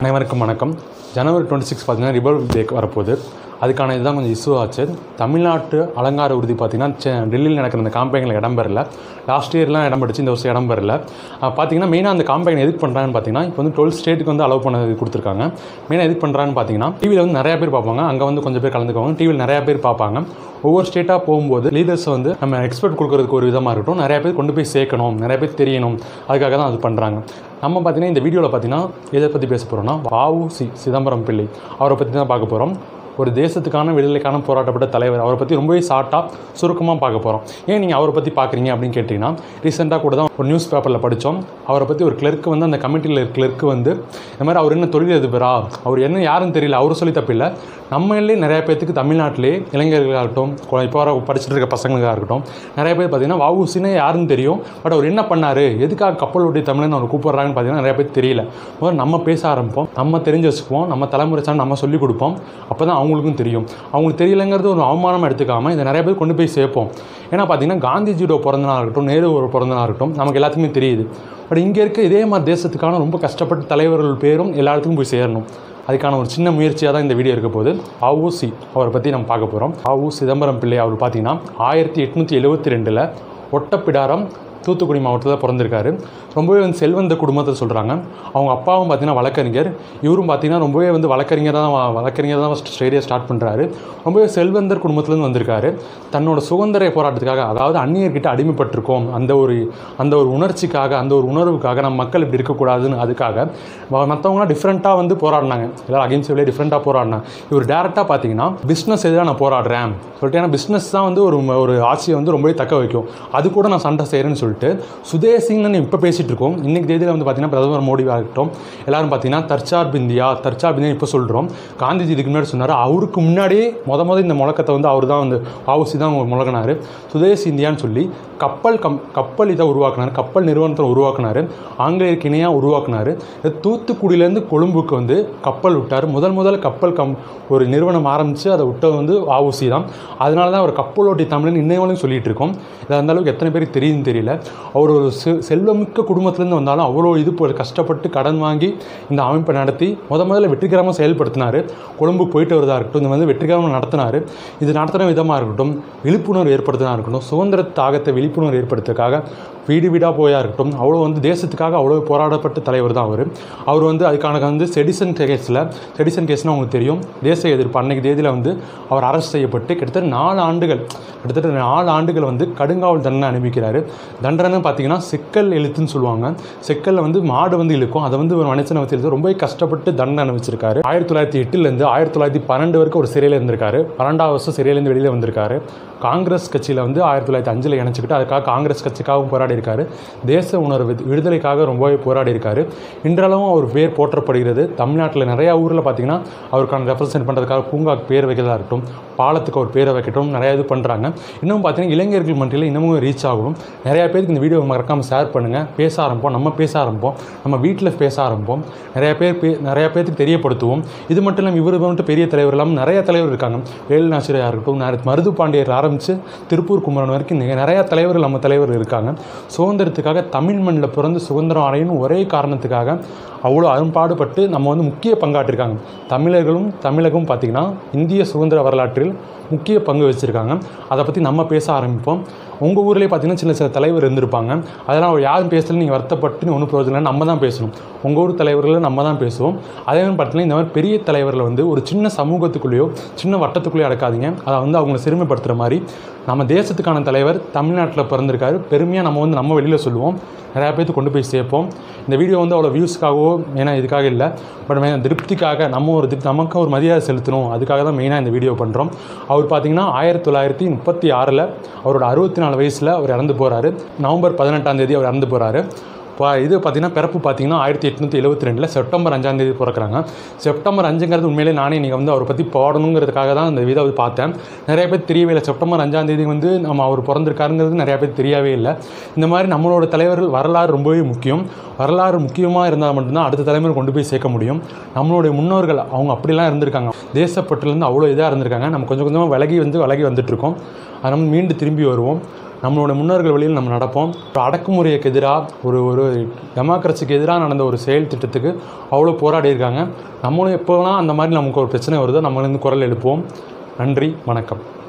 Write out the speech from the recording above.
அனைவருக்கும் வணக்கம் January twenty six பார்த்தீங்கன்னா ரிபப்ளிக் டேக் வரப்போகுது அதுக்கான இதுதான் கொஞ்சம் இஷ்யூ ஆச்சு தமிழ்நாட்டு அலங்கார உறுதி பார்த்தீங்கன்னா செ- டெல்லியில் நடக்கிற அந்த காம்பெயினில் இடம் பெறல லாஸ்ட் இயர்லாம் இடம் பெற்றுச்சு இந்த வருஷம் இடம் பெறல அஹ் பார்த்தீங்கன்னா மெயினாக அந்த காம்பெயின் எதுக்கு பண்ணுறாங்கன்னு பார்த்தீங்கன்னா இப்போ வந்து டுவெல் ஸ்டேட்டுக்கு வந்து அலோவ் பண்ண கொடுத்துருக்காங்க மெயினாக எதுக்கு பண்ணுறாங்கன்னு பார்த்தீங்கன்னா டிவியில் வந்து நிறைய பேர் பார்ப்பாங்க அங்கே வந்து கொஞ்சம் பேர் கலந்துக்குவாங்க டிவியில் நிறைய பேர் பார்ப்பாங்க ஒவ்வொரு ஸ்டேட்டாக போகும்போது லீடர்ஸ் வந்து நம்ம எக்ஸ்பர்ட் கொடுக்கறதுக்கு ஒரு விதமாக இருக்கட்டும் நிறைய பேர் கொண்டு போய் சேர்க்கணும் நிறைய பேர் தெரியணும் அதுக்காக தான் அது பண்ணுறாங்க நம்ம பார்த்தீங்கன்னா இந்த வீடியோவில் பார்த்தீங்கன்னா எதை பற்றி பேச போகிறோம்னா வாவு சி சிதம்பரம் பிள்ளை அவரை பற்றி தான் பார்க்க போகிறோம் ஒரு தேசத்துக்கான விடுதலைக்கான போராட்டப்பட்ட தலைவர் அவரை பற்றி ரொம்பவே ஷார்ட்டாக சுருக்கமாக பார்க்க போகிறோம் ஏன் நீங்கள் அவரை பற்றி பார்க்குறீங்க அப்படின்னு கேட்டிங்கன்னா ரீசெண்டாக கூட தான் ஒரு நியூஸ் பேப்பரில் படித்தோம் அவரை பற்றி ஒரு கிளர்க்கு வந்து அந்த கமிட்டியில் இருக்க கிளர்க்கு வந்து இந்த மாதிரி அவர் என்ன தொழில் அதிபரா அவர் என்ன யாருன்னு தெரியல அவர் சொல்லி தப்பில்லை நம்மளே நிறைய பேர்த்துக்கு தமிழ்நாட்டிலே இளைஞர்களாகட்டும் கொ- இப்போ வர படிச்சுட்டு இருக்க பசங்களுக்காக இருக்கட்டும் நிறைய பேர் பார்த்தீங்கன்னா வவுசினே யாருன்னு தெரியும் பட் அவர் என்ன பண்ணார் எதுக்காக கப்பல் ஓட்டி தமிழன் அவர் கூப்பிட்றாங்கன்னு பார்த்தீங்கன்னா நிறைய பேர் தெரியல முதல்ல நம்ம பேச ஆரம்பிப்போம் நம்ம தெரிஞ்சு வச்சுக்குவோம் நம்ம தலைமுறை சார்ந்து நம்ம சொல்லிக் கொடுப்போம் அப்போ தான் அவங்களுக்கும் தெரியும் அவங்களுக்கு தெரியலங்கிறது ஒரு அவமானம் எடுத்துக்காமல் இதை நிறைய பேர் கொண்டு போய் சேர்ப்போம் ஏன்னா பார்த்தீங்கன்னா காந்திஜியோட பிறந்தநாள் இருக்கட்டும் நேருவோட பிறந்தநாள் இருக்கட்டும் நமக்கு எல்லாத்துக்குமே தெரியுது பட் இங்கே இருக்க இதே மாதிரி தேசத்துக்கான ரொம்ப கஷ்டப்பட்ட தலைவர்கள் பேரும் எல்லா இடத்துக்கும் போய் சேரணும் அதுக்கான ஒரு சின்ன முயற்சியாக தான் இந்த வீடியோ இருக்க போகுது ஆவூசி அவரை பற்றி நம்ம பார்க்க போகிறோம் ஆவு சிதம்பரம் பிள்ளை அவர் பார்த்தீங்கன்னா ஆயிரத்தி எட்நூற்றி எழுபத்தி ரெண்டில் ஒட்டப்பிடாரம் தூத்துக்குடி மாவட்டத்தில் பிறந்திருக்காரு ரொம்பவே வந்து செல்வந்த குடும்பத்தை சொல்கிறாங்க அவங்க அப்பாவும் பார்த்தீங்கன்னா வழக்கறிஞர் இவரும் பார்த்தீங்கன்னா ரொம்பவே வந்து வழக்கறிஞர் தான் வ- வழக்கறிஞர் தான் ஃபஸ்ட் ஸ்டேடியாக ஸ்டார்ட் பண்ணுறாரு ரொம்பவே செல்வந்தர் குடும்பத்துலேருந்து வந்திருக்காரு தன்னோட சுதந்திர போராட்டத்துக்காக அதாவது அந்நியர்கிட்ட அடிமைப்பட்டிருக்கோம் அந்த ஒரு அந்த ஒரு உணர்ச்சிக்காக அந்த ஒரு உணர்வுக்காக நம்ம மக்கள் இப்படி இருக்கக்கூடாதுன்னு அதுக்காக வ- மற்றவங்களாம் டிஃப்ரெண்ட்டாக வந்து போராடினாங்க எல்லாரும் அகிம்சையிலே டிஃப்ரெண்ட்டாக போராடினாங்க இவர் டேரெக்டாக பார்த்தீங்கன்னா பிஸ்னஸ் எதிராக நான் போராடுறேன் சொல்லிட்டு ஏன்னா பிஸ்னஸ் தான் வந்து ஒரு ம- ஒரு ஆட்சியை வந்து ரொம்பவே தக்க வைக்கும் அது கூட நான் சண்டை செய்கிறேன்னு சொல்லிட்டு சுதேசிங்னு இப்போ பேசிகிட்டு இருக்கோம் இன்னைக்கு தேதியில் வந்து பார்த்தீங்கன்னா பிரதமர் மோடி ஆகட்டும் எல்லாரும் பார்த்தீங்கன்னா தற்சார்பு இந்தியா தற்சார்பு இந்தியா இப்போ சொல்கிறோம் காந்திஜி இதுக்கு முன்னாடி சொன்னார் அவருக்கு முன்னாடியே முத முத இந்த முழக்கத்தை வந்து அவர் தான் வந்து ஆவுசி தான் முழங்கினார் சுதேசி இந்தியான்னு சொல்லி கப்பல் கம் கப்பல் இதை உருவாக்குனார் கப்பல் நிறுவனத்தை உருவாக்குனார் ஆங்கிலேயருக்கு இணையாக உருவாக்குனார் தூத்துக்குடியிலேருந்து கொழும்புக்கு வந்து கப்பல் விட்டார் முதல் முதல் கப்பல் கம் ஒரு நிறுவனம் ஆரம்பித்து அதை விட்டது வந்து ஆவுசி தான் அதனால தான் அவர் கப்பலோட்டி தமிழ்னு இன்னையும் சொல்லிட்டு இருக்கோம் இது அந்த அளவுக்கு எத்தனை பேருக்கு தெரியுதுன்னு தெரியல அவர் ஒரு செ- செல்வமிக்க குடும்பத்திலேருந்து வந்தாலும் அவ்வளோ இது போல் கஷ்டப்பட்டு கடன் வாங்கி இந்த அமைப்பை நடத்தி முத முதல்ல வெற்றிகரமாக செயல்படுத்தினார் கொழும்பு போயிட்டு வரதா இருக்கட்டும் இந்த வந்து வெற்றிகரமாக நடத்தினார் இது நடத்துகிற விதமாக இருக்கட்டும் விழிப்புணர்வு ஏற்படுத்தினா இருக்கட்டும் சுதந்திர தாகத்தை விழிப்புணர்வு ஏற்படுத்துறதுக்காக வீடு வீடாக போயா இருக்கட்டும் அவ்வளோ வந்து தேசத்துக்காக அவ்வளோ போராடப்பட்ட தலைவர் தான் அவர் அவர் வந்து அதுக்கான வந்து செடிசன் கேஸில் செடிசன் கேஸ்னால் உங்களுக்கு தெரியும் தேச எதிர்ப்பு அன்னைக்கு தேதியில் வந்து அவர் அரெஸ்ட் செய்யப்பட்டு கிட்டத்தட்ட நாலு ஆண்டுகள் கிட்டத்தட்ட நாலு ஆண்டுகள் வந்து கடுங்காவல் தண்டனை அனுபவிக்கிறாரு தண்டனை பார்த்தீங்கன்னா செக்கல் எழுத்துன்னு சொல்லுவாங்க செக்கல்ல வந்து மாடு வந்து இழுக்கும் அதை வந்து ஒரு மனுஷனை வச்சு இழுத்து ரொம்ப கஷ்டப்பட்டு தண்டனை அனுபவிச்சிருக்காரு ஆயிரத்தி தொள்ளாயிரத்தி எட்டுலேருந்து ஆயிரத்தி தொள்ளாயிரத்தி பன்னெண்டு வரைக்கும் ஒரு சிறையில் இருந்திருக்காரு பன்னெண்டாவது வருஷம் சிறையிலேருந்து வெளியில் வந்திருக்காரு காங்கிரஸ் கட்சியில் வந்து ஆயிரத்தி தொள்ளாயிரத்தி அஞ்சில் இணைச்சிக்கிட்டு அதுக்காக காங்கிரஸ் கட்சிக்காகவும் போராடி இருக்காரு தேச உணர்வு விடுதலைக்காக ரொம்பவே போராடி இருக்காரு இன்றளவும் அவர் பேர் போற்றப்படுகிறது தமிழ்நாட்டில் நிறையா ஊரில் பார்த்தீங்கன்னா அவருக்கான ரெப்ரசென்ட் பண்ணுறதுக்காக பூங்காக்கு பேர் வைக்கிறதா இருக்கட்டும் பாலத்துக்கு ஒரு பேரை வைக்கட்டும் நிறையா இது பண்ணுறாங்க இன்னும் பார்த்தீங்கன்னா இளைஞர்கள் மத்தியில் இன்னமும் ரீச் ஆகும் நிறையா பேருக்கு இந்த வீடியோ மறக்காமல் ஷேர் பண்ணுங்கள் பேச ஆரம்பிப்போம் நம்ம பேச ஆரம்பிப்போம் நம்ம வீட்டில் பேச ஆரம்பிப்போம் நிறைய பேர் பே நிறைய பேருக்கு தெரியப்படுத்துவோம் இது மட்டும் இல்லாமல் இவர் மட்டும் பெரிய தலைவர் இல்லாமல் நிறைய தலைவர் இருக்காங்க வேலு நாச்சிரையாக இருக்கட்டும் நிறைய மருது பாண்டியர் ஆரம்பித்து திருப்பூர் குமரன் வரைக்கும் இங்க நிறைய தலைவர்கள் நம்ம தலைவர் இருக்காங்க சுதந்திரத்துக்காக தமிழ் மண்ணில் பிறந்து சுதந்திரம் அடையணும் ஒரே காரணத்துக்காக அவ்வளோ அரும்பாடுபட்டு நம்ம வந்து முக்கிய பங்காற்றிருக்காங்க தமிழர்களும் தமிழகம் பார்த்திங்கன்னா இந்திய சுதந்திர வரலாற்றில் முக்கிய பங்கு வச்சுருக்காங்க அதை பற்றி நம்ம பேச ஆரம்பிப்போம் உங்கள் ஊர்லேயே பார்த்தீங்கன்னா சின்ன சில தலைவர் இருந்திருப்பாங்க அதெல்லாம் அவர் யாரும் பேசல நீங்கள் வருத்தப்பட்டு ஒன்றும் பிரயோஜனம் இல்லை நம்ம தான் பேசணும் உங்கள் ஊர் தலைவர்களை நம்ம தான் பேசுவோம் அதே மாதிரி பார்த்தீங்கன்னா இந்த மாதிரி பெரிய தலைவர்களை வந்து ஒரு சின்ன சமூகத்துக்குள்ளேயோ சின்ன வட்டத்துக்குள்ளேயோ அடக்காதீங்க அதை வந்து அவங்கள சிறுமைப்படுத்துகிற மாதிரி நம்ம தேசத்துக்கான தலைவர் தமிழ்நாட்டில் பிறந்திருக்காரு பெருமையாக நம்ம வந்து நம்ம வெளியில் சொல்லுவோம் நிறையா பேர்த்து கொண்டு போய் சேர்ப்போம் இந்த வீடியோ வந்து அவ்வளோ வியூஸ்க்காகவோ ஏன்னா இதுக்காக இல்லை பட் மெயின் திருப்திக்காக நம்ம ஒரு திருப்தி நமக்கு ஒரு மரியாதை செலுத்தணும் அதுக்காக தான் மெயினாக இந்த வீடியோ பண்ணுறோம் அவர் பார்த்தீங்கன்னா ஆயிரத்தி தொள்ளாயிரத்தி முப்பத்தி ஆறில் அவரோட அறுபத்தி நாலு வயசில் அவர் இறந்து போகிறாரு நவம்பர் பதினெட்டாம் தேதி அவர் இறந்து போகிறாரு இப்போ இது பார்த்தீங்கன்னா பிறப்பு பார்த்தீங்கன்னா ஆயிரத்தி எட்நூற்றி எழுபத்தி ரெண்டில் செப்டம்பர் அஞ்சாம் தேதி பிறக்கிறாங்க செப்டம்பர் அஞ்சுங்கிறது உண்மையிலே நானே நீங்கள் வந்து அவரை பற்றி போடணுங்கிறதுக்காக தான் இந்த இதை வந்து பார்த்தேன் நிறைய பேர் தெரியவே இல்லை செப்டம்பர் அஞ்சாம் தேதி வந்து நம்ம அவர் பிறந்திருக்காருங்கிறது நிறைய பேர் தெரியவே இல்லை இந்த மாதிரி நம்மளோட தலைவர்கள் வரலாறு ரொம்பவே முக்கியம் வரலாறு முக்கியமாக இருந்தால் மட்டும்தான் அடுத்த தலைமுறை கொண்டு போய் சேர்க்க முடியும் நம்மளுடைய முன்னோர்கள் அவங்க அப்படிலாம் இருந்திருக்காங்க தேசப்பட்டுலேருந்து அவ்வளோ இதாக இருந்திருக்காங்க நம்ம கொஞ்சம் கொஞ்சமாக விலகி வந்து விலகி வந்துட்டுருக்கோம் அது நம்ம மீண்டு திரும்பி வருவோம் நம்மளோட முன்னோர்கள் வழியில் நம்ம நடப்போம் ஒரு அடக்குமுறைக்கு எதிராக ஒரு ஒரு டெமோக்ரஸிக்கு எதிராக நடந்த ஒரு செயல் திட்டத்துக்கு அவ்வளோ போராடி இருக்காங்க நம்மளும் எப்போலாம் அந்த மாதிரி நமக்கு ஒரு பிரச்சனை வருதோ நம்மளேருந்து குரல் எழுப்புவோம் நன்றி வணக்கம்